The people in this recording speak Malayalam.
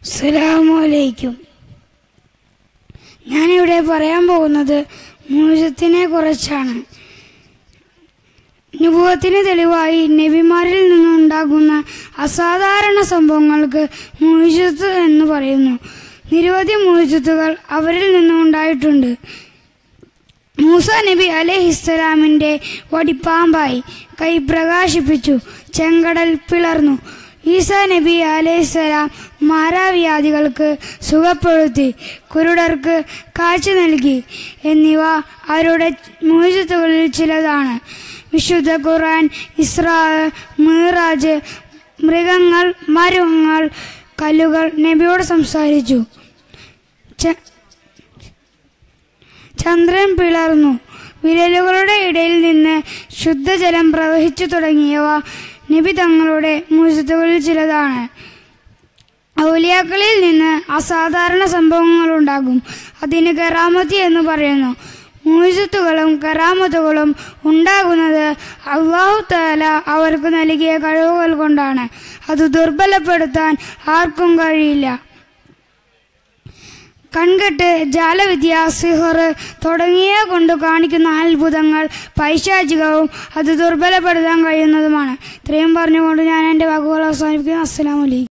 അസ്സലാമലൈക്കും ഞാനിവിടെ പറയാൻ പോകുന്നത് മൂജത്തിനെ കുറിച്ചാണ് നുപുവത്തിന് തെളിവായി നബിമാരിൽ നിന്നുണ്ടാകുന്ന അസാധാരണ സംഭവങ്ങൾക്ക് മൂജത്ത് എന്ന് പറയുന്നു നിരവധി മൂജത്തുകൾ അവരിൽ നിന്നുണ്ടായിട്ടുണ്ട് മൂസ നബി അലഹിസ്സലാമിൻ്റെ വടിപ്പാമ്പായി കൈ പ്രകാശിപ്പിച്ചു ചെങ്കടൽ പിളർന്നു ഈസാ നബി അലൈഹിസ്സലാം മാരാവ്യാധികൾക്ക് സുഖപ്പെടുത്തി കുരുടർക്ക് കാഴ്ച നൽകി എന്നിവ അവരുടെ മൂജത്തുകളിൽ ചിലതാണ് വിശുദ്ധ ഖുർആൻ ഇസ്രാ മീറാജ് മൃഗങ്ങൾ മരങ്ങൾ കല്ലുകൾ നബിയോട് സംസാരിച്ചു ച- ചന്ദ്രൻ പിളർന്നു വിരലുകളുടെ ഇടയിൽ നിന്ന് ശുദ്ധജലം പ്രവഹിച്ചു തുടങ്ങിയവ നബി തങ്ങളുടെ മുഴുത്തുകളിൽ ചിലതാണ് ഔലിയാക്കളിൽ നിന്ന് അസാധാരണ സംഭവങ്ങൾ ഉണ്ടാകും അതിന് കറാമത്തി എന്ന് പറയുന്നു മൂജത്തുകളും കറാമത്തുകളും ഉണ്ടാകുന്നത് അള്ളാഹു താല അവർക്ക് നൽകിയ കഴിവുകൾ കൊണ്ടാണ് അത് ദുർബലപ്പെടുത്താൻ ആർക്കും കഴിയില്ല കൺകെട്ട് ജാലവിദ്യ സിഹർ തുടങ്ങിയ കൊണ്ട് കാണിക്കുന്ന അത്ഭുതങ്ങൾ പൈശാചികവും അത് ദുർബലപ്പെടുത്താൻ കഴിയുന്നതുമാണ് ഇത്രയും പറഞ്ഞുകൊണ്ട് ഞാൻ എൻ്റെ വാക്കുകൾ അവസാനിപ്പിക്കുന്നു അസ്സലാമലൈക്കും